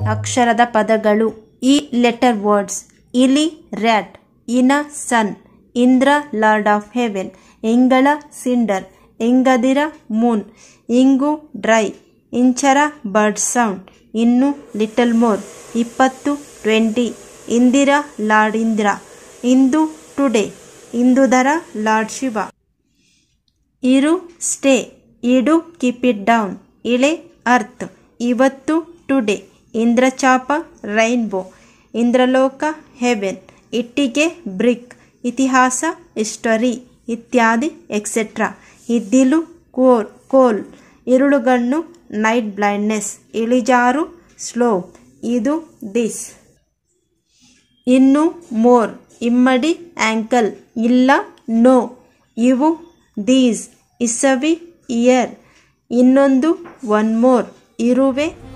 ಅಕ್ಷರದ ಪದಗಳು ಈ ಲೆಟರ್ ವರ್ಡ್ಸ್ ಇಲಿ ರ್ಯಾಟ್ ಇನ sun Indra lord of heaven ಎಂಗಳ ಸಿಂಡರ್ ಎಂಗದಿರ ಮೂನ್ ಇಂಗು ಡ್ರೈ ಇಂಚರ ಬರ್ಡ್ ಸೌಂಡ್ ಇನ್ನು ಲಿಟಲ್ ಮೋರ್ ಇಪ್ಪತ್ತು ಟ್ವೆಂಟಿ ಇಂದಿರ ಲಾರ್ಡ್ ಇಂದ್ರ ಇಂದು ಟುಡೇ ಇಂದುದರ ಲಾರ್ಡ್ ಶಿವ ಇರು ಸ್ಟೇ ಇಡು ಕೀಪ್ ಇಟ್ ಡೌನ್ ಇಳೆ ಅರ್ತ್ ಇವತ್ತು ಟುಡೇ ಇಂದ್ರಚಾಪ ರೈನ್ಬೋ ಇಂದ್ರಲೋಕ ಹೆವೆನ್ ಇಟ್ಟಿಗೆ ಬ್ರಿಕ್ ಇತಿಹಾಸ ಹಿಸ್ಟರಿ ಇತ್ಯಾದಿ ಎಕ್ಸೆಟ್ರಾ ಇದ್ದಿಲು ಕೋಲ್ ಕೋಲ್ ಇರುಳುಗಣ್ಣು ನೈಟ್ ಬ್ಲೈಂಡ್ನೆಸ್ ಇಳಿಜಾರು ಸ್ಲೋಪ್ ಇದು ದಿಸ್ ಇನ್ನು ಮೋರ್ ಇಮ್ಮಡಿ ಆ್ಯಂಕಲ್ ಇಲ್ಲ ನೋ ಇವು ದೀಸ್ ಇಸವಿ ಇಯರ್ ಇನ್ನೊಂದು ಒನ್ ಮೋರ್ ಇರುವೆ